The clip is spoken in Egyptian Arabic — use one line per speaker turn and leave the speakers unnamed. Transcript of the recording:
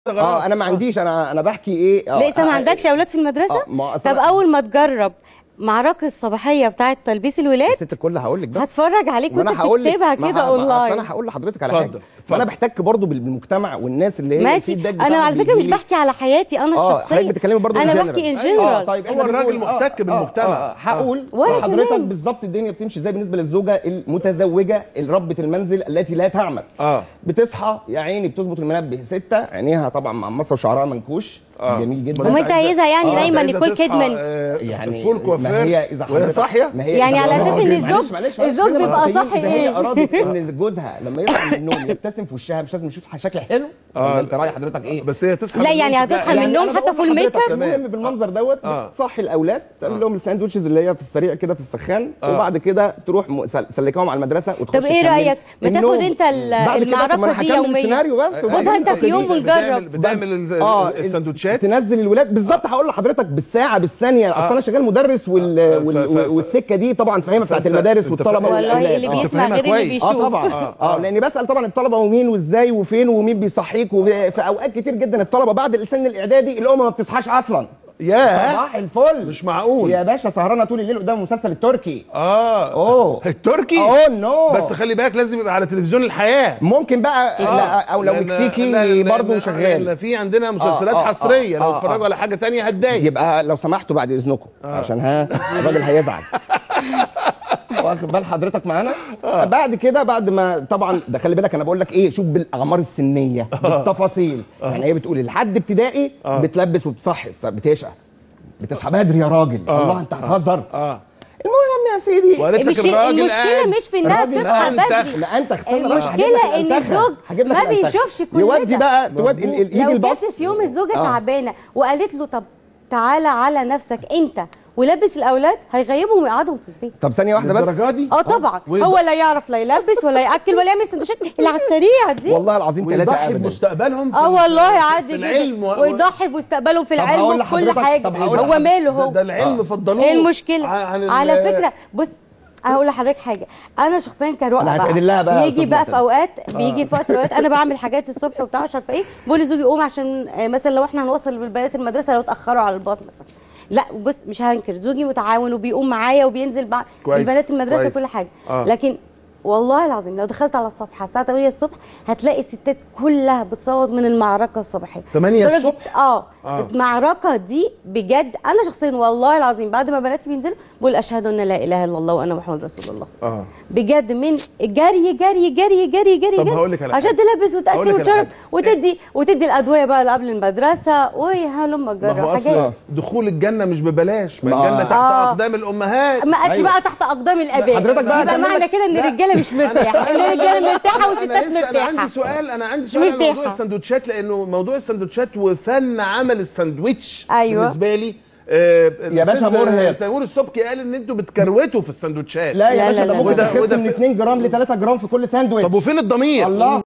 اه انا ما عنديش انا انا بحكي ايه آه،
لسه ما عندكش اولاد في المدرسه
آه، ما أصل
طب
أنا-
اول ما تجرب معركه الصباحيه بتاعه تلبيس الولاد
الست الكل هقول لك بس
هتفرج عليك
ما
وانت
انا هقول لك
بتكتبها
ما
كده
ه- ما أصل
اونلاين
انا هقول لحضرتك على
اتفضل،
حاجه
اتفضل.
فانا بحتك برضو بال- بالمجتمع والناس اللي هي
ماشي
الفيدباك
انا
بتاعهم
على فكره مش
بيجيلي.
بحكي على حياتي انا
اه
الشخصيه
حضرتك بتتكلمي برضو
انا
in
بحكي ان
general.
جنرال
اه طيب
هو
احنا
الراجل
بنقول- آه،
محتك
آه،
بالمجتمع.
آه، آه، هقول
وأنا
حضرتك
كمان.
بالظبط الدنيا بتمشي ازاي بالنسبه للزوجه المتزوجه ربة المنزل التي لا تعمل
اه
بتصحى يا عيني بتظبط المنبه ستة عينيها طبعا معمصه وشعرها منكوش
آه.
جميل جدا
ما
وما انت عايزها يعني
آه،
نايمه
أنت عايزة
نيكول
تصحى،
كيدمان
آه،
يعني
فول كوافير
ما هي اذا
وهي
حضرتك-
صاحيه
ما هي
يعني
إذا-
على أساس
معلش،
إن
معلش،
الزوج-
معلش، معلش،
الزوج
كده
بيبقى
مرتين.
صاحي
إذا هي
إيه؟
ارادت ان جوزها لما يصحى من النوم يبتسم في وشها مش لازم يشوف شكل حلو
آه.
انت رايح حضرتك ايه
بس هي تصحى
لا
من
يعني
النوم
هتصحى
تبقى-
من النوم
أنا
حتى
بقول
فول
لحضرتك
ميك اب
المهم بالمنظر دوت
آه.
بتصحي الاولاد تعمل لهم الساندوتشز اللي هي في السريع كده في السخان
آه.
وبعد كده تروح م- سل- سلكهم على المدرسه وتخش
طب ايه
تكمل
رايك ما تاخد
النوم.
انت ال-
بعد كده طب ما أنا
المعركه دي
هكمل
يوميا
السيناريو بس
خدها انت في يوم ونجرب
بتعمل, بتعمل ال-
اه
السندوتشات
تنزل الولاد بالظبط هقول لحضرتك بالساعه بالثانيه اصل انا شغال مدرس وال...
آه،
وال...
ف- ف-
والسكه دي طبعا فاهمها بتاعت
فأنت-
المدارس
أنت
والطلبه
فاهم-
والله
والأولاد.
اللي
آه.
أنت
بيسمع
فاهمها
غير اللي
كويس.
بيشوف
اه طبعا
آه،
اه, لاني بسال طبعا الطلبه ومين وازاي وفين ومين بيصحيك وفي اوقات كتير جدا الطلبه بعد السن الاعدادي الام ما بتصحاش اصلا
ياه
صباح الفل
مش معقول.
يا باشا سهرانه طول الليل قدام المسلسل التركي
اه
اوه
التركي
اوه نو
بس خلي بالك لازم يبقى على تلفزيون الحياه
ممكن بقى
آه.
لا او لو
لأن-
مكسيكي
لأن-
برضه
لأن-
شغال
لأن في عندنا مسلسلات
آه، آه،
حصريه
آه،
لو
آه،
اتفرجوا
آه.
على حاجه تانية هتضايق
يبقى لو سمحتوا بعد اذنكم عشان ها الراجل هيزعل واخد بال حضرتك معانا بعد كده بعد ما طبعا ده خلي بالك انا بقول لك ايه شوف بالاعمار السنيه بالتفاصيل يعني هي بتقول لحد ابتدائي بتلبس وبتصحي بتشقى بتصحى بدري يا راجل الله انت هتهزر
اه
المهم يا سيدي
وقالت لك
مش
الراجل
المشكله
قاعد-
مش في انها
الراجل
تصحى
أنت-
بدري
لا انت استنى بس،
المشكلة
هجيب لك
إن
الأنتخة.
الزوج
هجيب لك
ما
الأنتخة.
بيشوفش كل
يودي
ده.
بقى تودي ال- ال- يجي
لو
الباص
جت في يوم الزوجه
آه.
تعبانه وقالت له طب تعالى على نفسك انت ولبس الاولاد هيغيبهم ويقعدهم في البيت
طب ثانيه واحده بس
للدرجة دي؟
اه طبعا
ويض-
هو لا يعرف لا يلبس ولا ياكل ولا يعمل سندوتشات اللي على السريع دي
والله العظيم ثلاثه
ويضحي
ابدا
بمستقبلهم في
اه
ال-
والله
في
عادي
العلم
جدا
و-
ويضحي بمستقبله في
طب
العلم
هقول
وفي كل
لحضرتك-
حاجه
طب هقول
هو
لحضرتك-
ماله
ده,
هو
ده العلم فضلوه
ايه المشكله
عن ال-
على فكره بص هقول لحضرتك حاجه انا شخصيا كرؤى
أنا
بقى
هتعدل لها بقى يا
بيجي
أستاذ
بقى في
معتز.
اوقات بيجي في وقت من الأوقات انا بعمل حاجات الصبح وبتاع مش عارفه ايه بقول لزوجي قوم عشان آه، مثلا لو احنا هنوصل البنات المدرسه لو اتاخروا على الباص مثلا لا بص مش هنكر زوجي متعاون وبيقوم معايا وبينزل مع
كويس،
البنات المدرسه
كويس.
كل حاجه
آه.
لكن والله العظيم لو دخلت على الصفحه الساعه 8 الصبح هتلاقي الستات كلها بتصوت من المعركه الصباحيه
8
درجة-
الصبح؟
اه
آه.
المعركه دي بجد انا شخصيا والله العظيم بعد ما بناتي بينزلوا بقول اشهد ان لا اله الا الله وانا محمد رسول الله
اه
بجد من جري جري جري جري جري
طب
جري
هقول لك على
عشان
حاجة.
تلبس
هقول
وتاكل
لك على
وتشرب
حاجة.
وتدي وتدي الادويه بقى اللي قبل المدرسه وهلم
ما هو
جرى
اصلا
حاجات
دخول الجنه مش ببلاش ما
ما-
الجنه تحت
آه.
اقدام الامهات
ما قالش
أيوة.
بقى تحت اقدام الاباء
حضرتك بقى
يبقى
هكمل
معنى
لك-
كده ان
لا.
الرجاله مش مرتاحه ان الرجاله مرتاحه
أنا
والستات
لسه- انا عندي
مرتاحه
سؤال انا عندي سؤال على موضوع
مرتاحة.
السندوتشات لانه موضوع السندوتشات وفن عمل السندوتش
أيوة.
بالنسبه لي آه
يا باشا
الأستاذ
مرهق.
تيمور السبكي قال ان انتوا بتكروتوا في السندوتشات
لا يا
لا،
باشا
لا،
ده
لا،
ممكن
لا.
تخس
وده
من
في-
2 جرام ل 3 جرام في كل ساندوتش
طب وفين الضمير
الله